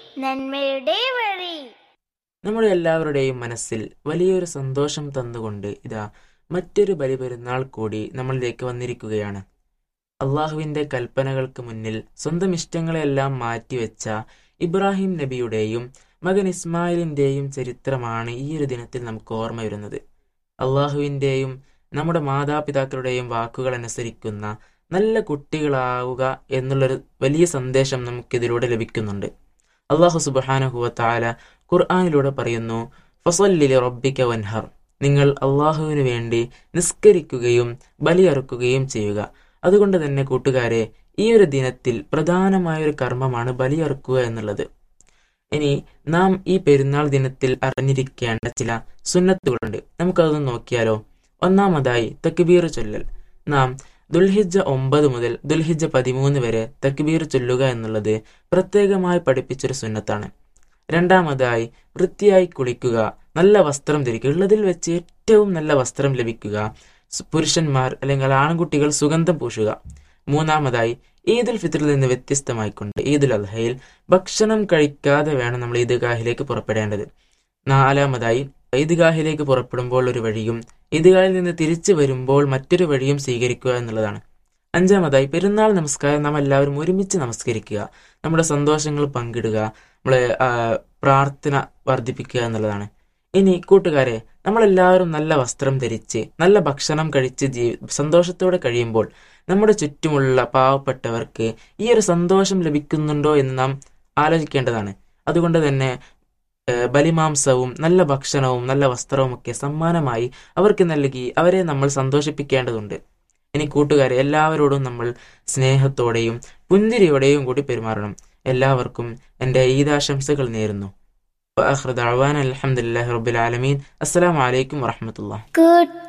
നന്മയുടെ വഴി നമ്മുടെ എല്ലാവരുടെയും മനസ്സിൽ വലിയൊരു സന്തോഷം തന്നുകൊണ്ട് ഇതാ മറ്റൊരു ബലിപെരുന്നാൾ കൂടി നമ്മളിലേക്ക് വന്നിരിക്കുകയാണ് അള്ളാഹുവിന്റെ കൽപ്പനകൾക്ക് മുന്നിൽ സ്വന്തം ഇഷ്ടങ്ങളെല്ലാം മാറ്റിവെച്ച ഇബ്രാഹിം നബിയുടെയും മകൻ ഇസ്മായിലിന്റെയും ചരിത്രമാണ് ഈ ഒരു ദിനത്തിൽ നമുക്ക് ഓർമ്മ വരുന്നത് അള്ളാഹുവിന്റെയും നമ്മുടെ മാതാപിതാക്കളുടെയും വാക്കുകൾ അനുസരിക്കുന്ന നല്ല കുട്ടികളാവുക എന്നുള്ളൊരു വലിയ സന്ദേശം നമുക്കിതിലൂടെ ലഭിക്കുന്നുണ്ട് അള്ളാഹു സുബാനഹുവ താല ഖുർആാനിലൂടെ പറയുന്നു ഫസല്ലിലെ റബ്ബിക്ക വൻഹർ നിങ്ങൾ അള്ളാഹുവിനു വേണ്ടി നിസ്കരിക്കുകയും ബലിയറുക്കുകയും ചെയ്യുക അതുകൊണ്ട് തന്നെ കൂട്ടുകാരെ ഈ ഒരു ദിനത്തിൽ പ്രധാനമായ ഒരു കർമ്മമാണ് ബലിയറുക്കുക എന്നുള്ളത് ഇനി നാം ഈ പെരുന്നാൾ ദിനത്തിൽ അറിഞ്ഞിരിക്കേണ്ട ചില സുന്നത്തുകളുണ്ട് നമുക്കതൊന്ന് നോക്കിയാലോ ഒന്നാമതായി തക്ബീർ ചൊല്ലൽ നാം ദുൽഹിജ ഒമ്പത് മുതൽ ദുൽഹിജ പതിമൂന്ന് വരെ തക്ബീർ ചൊല്ലുക എന്നുള്ളത് പ്രത്യേകമായി പഠിപ്പിച്ചൊരു സുന്നത്താണ് രണ്ടാമതായി വൃത്തിയായി കുളിക്കുക നല്ല വസ്ത്രം ധരിക്കുക ഉള്ളതിൽ വെച്ച് ഏറ്റവും നല്ല വസ്ത്രം ലഭിക്കുക സ് പുരുഷന്മാർ അല്ലെങ്കിൽ ആൺകുട്ടികൾ സുഗന്ധം പൂശുക മൂന്നാമതായി ഈദുൽ ഫിത്റിൽ നിന്ന് വ്യത്യസ്തമായിക്കൊണ്ട് ഈദുൽ അദ്ഹയിൽ ഭക്ഷണം കഴിക്കാതെ വേണം നമ്മൾ ഈദ്ഗാഹിലേക്ക് പുറപ്പെടേണ്ടത് നാലാമതായി ഈദ്ഗാഹിലേക്ക് പുറപ്പെടുമ്പോൾ ഒരു വഴിയും ഈദ്ഗാഹിൽ നിന്ന് തിരിച്ചു വരുമ്പോൾ മറ്റൊരു വഴിയും സ്വീകരിക്കുക എന്നുള്ളതാണ് അഞ്ചാമതായി പെരുന്നാൾ നമസ്കാരം നാം എല്ലാവരും ഒരുമിച്ച് നമസ്കരിക്കുക നമ്മുടെ സന്തോഷങ്ങൾ പങ്കിടുക നമ്മളെ ആ, പ്രാർത്ഥന വർദ്ധിപ്പിക്കുക എന്നുള്ളതാണ് ഇനി കൂട്ടുകാരെ നമ്മളെല്ലാവരും നല്ല വസ്ത്രം ധരിച്ച് നല്ല ഭക്ഷണം കഴിച്ച് ജീ സന്തോഷത്തോടെ കഴിയുമ്പോൾ നമ്മുടെ ചുറ്റുമുള്ള പാവപ്പെട്ടവർക്ക് ഈ ഒരു സന്തോഷം ലഭിക്കുന്നുണ്ടോ എന്ന് നാം ആലോചിക്കേണ്ടതാണ് അതുകൊണ്ട് തന്നെ ഏഹ്, ബലിമാംസവും നല്ല ഭക്ഷണവും നല്ല വസ്ത്രവും ഒക്കെ സമ്മാനമായി അവർക്ക് നൽകി അവരെ നമ്മൾ സന്തോഷിപ്പിക്കേണ്ടതുണ്ട് ഇനി കൂട്ടുകാരെ എല്ലാവരോടും നമ്മൾ സ്നേഹത്തോടെയും പുഞ്ചിരിയോടെയും കൂടി പെരുമാറണം എല്ലാവർക്കും എൻ്റെ ഈദാശംസകൾ നേരുന്നു അലഹമുല്ലാ റബുൽ ആലമീൻ അസ്സലാമലൈക്കും വറഹമത്തുള്ള Good